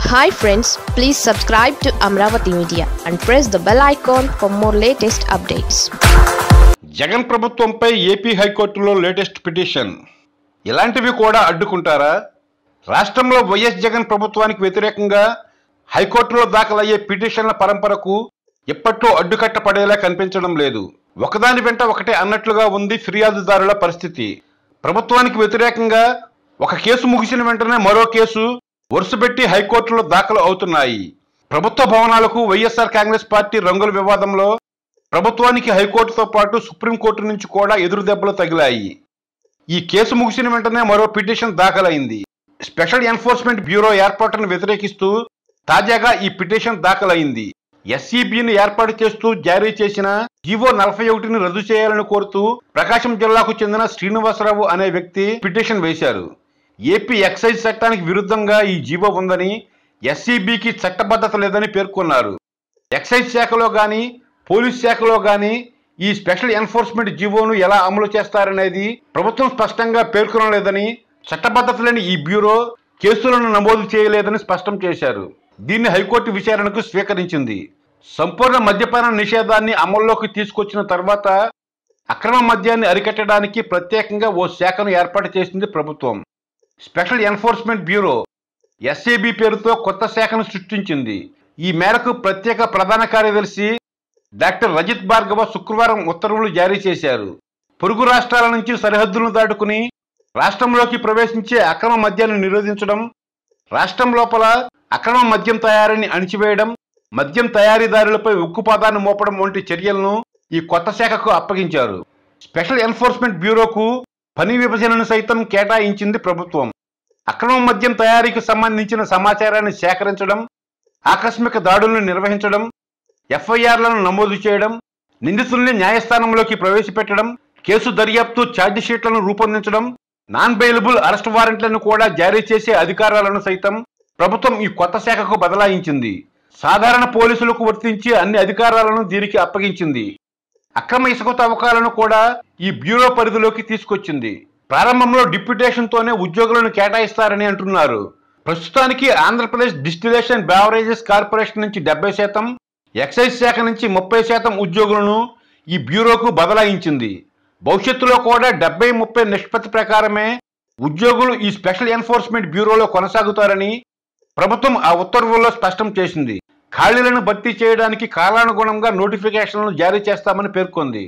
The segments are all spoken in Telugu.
hi friends please subscribe to Amaravati media and press the bell icon for more latest updates Jagan ప్రభుత్వంపై ఏపీ హైకోర్టులో లేటెస్ట్ పిటిషన్ ఇలాంటివి కూడా అడ్డుకుంటారా రాష్ట్రంలో వైఎస్ జగన్ ప్రభుత్వానికి వ్యతిరేకంగా హైకోర్టులో దాఖలయ్యే పిటిషన్ల పరంపరకు ఎప్పట్లో అడ్డుకట్టపడేలా కనిపించడం లేదు ఒకదాని వెంట ఒకటే అన్నట్లుగా ఉంది ఫిర్యాదుదారుల పరిస్థితి ప్రభుత్వానికి వ్యతిరేకంగా ఒక కేసు ముగిసిన వెంటనే మరో కేసు వరుసపెట్టి హైకోర్టులో దాఖలు అవుతున్నాయి ప్రభుత్వ భవనాలకు వైఎస్ఆర్ కాంగ్రెస్ పార్టీ రంగుల వివాదంలో ప్రభుత్వానికి హైకోర్టుతో పాటు సుప్రీంకోర్టు నుంచి కూడా ఎదురు దెబ్బలు తగిలాయి ఈ కేసు ముగిసిన వెంటనే మరో పిటిషన్ దాఖలైంది స్పెషల్ ఎన్ఫోర్స్మెంట్ బ్యూరో ఏర్పాటును వ్యతిరేకిస్తూ తాజాగా ఈ పిటిషన్ దాఖలైంది ఎస్సీబీని ఏర్పాటు చేస్తూ జారీ చేసిన జీవో నలభై ఒకటిని రద్దు చేయాలని కోరుతూ ప్రకాశం జిల్లాకు చెందిన శ్రీనివాసరావు అనే వ్యక్తి పిటిషన్ వేశారు ఏపీ ఎక్సైజ్ చట్టానికి విరుద్ధంగా ఈ జీవో ఉందని ఎస్సీబీకి చట్టబద్ధత లేదని పేర్కొన్నారు ఎక్సైజ్ శాఖలో కానీ పోలీస్ శాఖలో కానీ ఈ స్పెషల్ ఎన్ఫోర్స్మెంట్ జీవోను ఎలా అమలు చేస్తారనేది ప్రభుత్వం స్పష్టంగా పేర్కొనలేదని చట్టబద్ధత లేని ఈ బ్యూరో కేసులను నమోదు చేయలేదని స్పష్టం చేశారు దీన్ని హైకోర్టు విచారణకు స్వీకరించింది సంపూర్ణ మద్యపాన నిషేధాన్ని అమల్లోకి తీసుకొచ్చిన తర్వాత అక్రమ మద్యాన్ని అరికట్టడానికి ప్రత్యేకంగా ఓ శాఖను ఏర్పాటు చేసింది ప్రభుత్వం స్పెషల్ ఎన్ఫోర్స్మెంట్ బ్యూరో ఎస్ఏబి పేరుతో కొత్త శాఖను సృష్టించింది ఈ మేరకు ప్రత్యేక ప్రధాన కార్యదర్శి డాక్టర్ రజిత్ భార్గవ శుక్రవారం ఉత్తర్వులు జారీ చేశారు పొరుగు రాష్ట్రాల నుంచి సరిహద్దులను దాటుకుని రాష్ట్రంలోకి ప్రవేశించే అక్రమ మద్యాన్ని నిరోధించడం రాష్ట్రం లోపల అక్రమ మద్యం తయారీని అణిచివేయడం మద్యం తయారీదారులపై ఉక్కుపాదాన్ని మోపడం వంటి చర్యలను ఈ కొత్త శాఖకు అప్పగించారు స్పెషల్ ఎన్ఫోర్స్మెంట్ బ్యూరోకు పని విభజనను సైతం కేటాయించింది ప్రభుత్వం అక్రమ మద్యం తయారీకి సంబంధించిన సమాచారాన్ని సేకరించడం ఆకస్మిక దాడులను నిర్వహించడం ఎఫ్ఐఆర్లను నమోదు చేయడం నిందితుల్ని న్యాయస్థానంలోకి ప్రవేశపెట్టడం కేసు దర్యాప్తు ఛార్జ్ షీట్లను రూపొందించడం నాన్ బెయిలబుల్ అరెస్ట్ వారెంట్లను కూడా జారీ చేసే అధికారాలను సైతం ప్రభుత్వం ఈ కొత్త శాఖకు బదలాయించింది సాధారణ పోలీసులకు వర్తించే అన్ని అధికారాలను దీనికి అప్పగించింది అక్రమ ఇసుక తవ్వకాలను కూడా ఈ బ్యూరో పరిధిలోకి తీసుకొచ్చింది ప్రారంభంలో డిప్యుటేషన్తోనే ఉద్యోగులను కేటాయిస్తారని అంటున్నారు ప్రస్తుతానికి ఆంధ్రప్రదేశ్ డిస్టిలేషన్ బ్యావరేజెస్ కార్పొరేషన్ నుంచి డెబ్బై శాతం ఎక్సైజ్ శాఖ నుంచి ముప్పై శాతం ఉద్యోగులను ఈ బ్యూరోకు బదలాయించింది భవిష్యత్తులో కూడా డెబ్బై ముప్పై నిష్పత్తి ప్రకారమే ఉద్యోగులు ఈ స్పెషల్ ఎన్ఫోర్స్మెంట్ బ్యూరోలో కొనసాగుతారని ప్రభుత్వం ఆ ఉత్తర్వుల్లో స్పష్టం చేసింది ఖాళీలను భర్తీ చేయడానికి కాలానుగుణంగా నోటిఫికేషన్లను జారీ చేస్తామని పేర్కొంది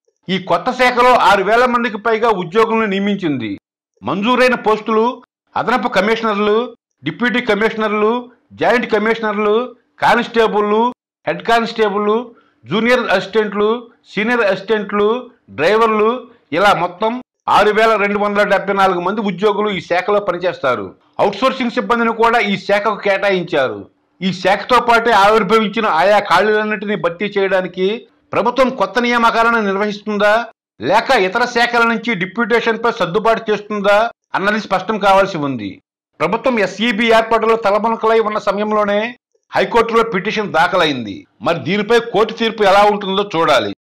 ఈ కొత్త శాఖలో ఆరు వేల మందికి పైగా ఉద్యోగులను నియమించింది మంజూరైన పోస్టులు అదనపు కమిషనర్లు డిప్యూటీ కమిషనర్లు జాయింట్ కమిషనర్లు కానిస్టేబుల్లు హెడ్ కానిస్టేబుల్ జూనియర్ అసిస్టెంట్లు సీనియర్ అసిస్టెంట్లు డ్రైవర్లు ఇలా మొత్తం ఆరు వేల రెండు వందల డెబ్బై నాలుగు మంది ఉద్యోగులు ఈ శాఖలో పనిచేస్తారు అవుట్సోర్సింగ్ సిబ్బందిని కూడా ఈ శాఖకు కేటాయించారు ఈ శాఖతో పాటే ఆవిర్భవించిన ఆయా ఖాళీలన్నింటినీ భర్తీ చేయడానికి ప్రభుత్వం కొత్త నియామకాలను నిర్వహిస్తుందా లేక ఇతర శాఖల నుంచి డిప్యూటేషన్ పై సర్దుబాటు చేస్తుందా అన్నది స్పష్టం కావాల్సి ఉంది ప్రభుత్వం ఎస్ఈబి ఏర్పాటులో తలమునకలై ఉన్న సమయంలోనే హైకోర్టులో పిటిషన్ దాఖలైంది మరి దీనిపై కోర్టు తీర్పు ఎలా ఉంటుందో చూడాలి